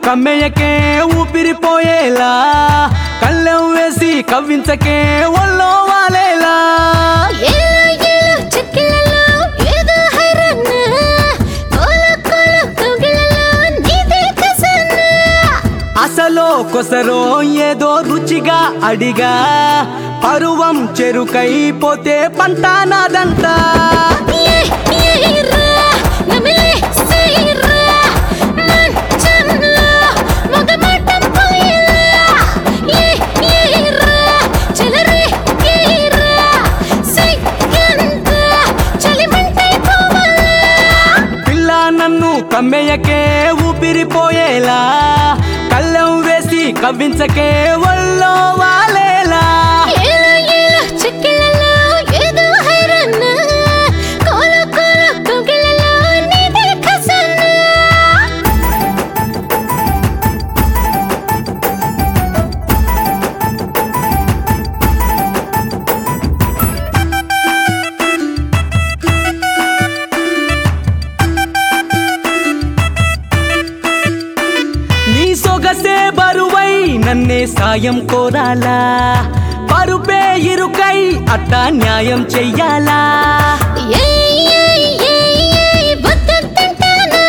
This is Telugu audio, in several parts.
కమ్మెయ్యకే ఊపిరిపోయేలా కళ్ళెం వేసి కవ్వించకే ఒళ్ళో వాలేలా ఏలో ఏలో చెక్కిళ్ళలో ఏదో హైరాణ కోల కోల కౌగిళ్ళలో నీదే ఖజానా అసలో కొసరో ఏదో రుచిగా అడిగా పరువం చెరుకైపోతే పంట నాదంట ఏ ఏరా నమిలే సైరా మంచంలో మగమాటం పోయేలా ఏ ఏరా చెలరే ఏరా సైకంత చలిమంటై పోవాలా పిల్ల నన్ను కమ్మెయ్యకే ఊపిరిపోయేలా కళ్ళెం వేసి కవ్వించకే ఒళ్ళో వాలేలా ఏలో ఏలో చెక్కిళ్ళలో ఏదో హైరాణ కోల కోల కౌగిళ్ళలో నీదే ఖజానా నీ సొగసే బరువై నన్నే సాయం కోరాలా పరుపే ఇరుకై అట్టా న్యాయం చెయ్యాలా ఏయ్ ఏయ్ ఏయ్ ఏయ్ వద్దంటానా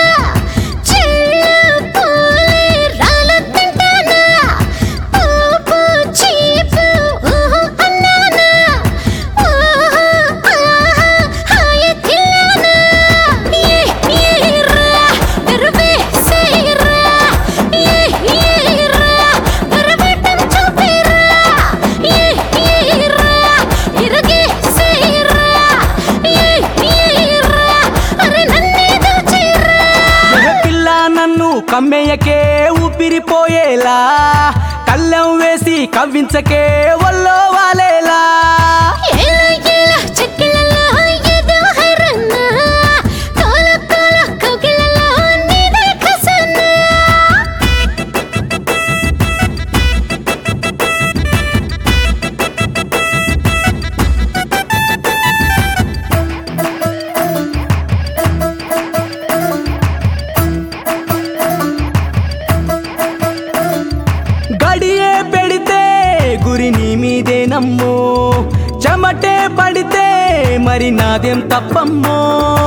చెల్లిపోలే రాలొద్దంటానా పోపు చీపు ఊహు అన్నానా ఊహు ఆహా హాయతిల్లానా ఏ ఏరా దరువే సేరా ఏ ఏరా దరవటం చూపిరా ఏ ఏరా ఇరగే సేరా ఏ ఏరా అరే నన్నే దోచేరా ఏ పిల్ల నన్ను కమ్మెయ్యకే ఊపిరిపోయేలా కళ్ళెం వేసి కవ్వించకే ఒళ్ళో వాలేలా ఏలో ఏలో చెక్కిళ్ళలో ఏదో హైరాణ కోల కోల కౌగిళ్ళలో నీదే ఖజానా గడియే పెడితే గురి నీ మీదే నమ్మో చెమటే పడితే మరి నాదేం తప్పమ్మో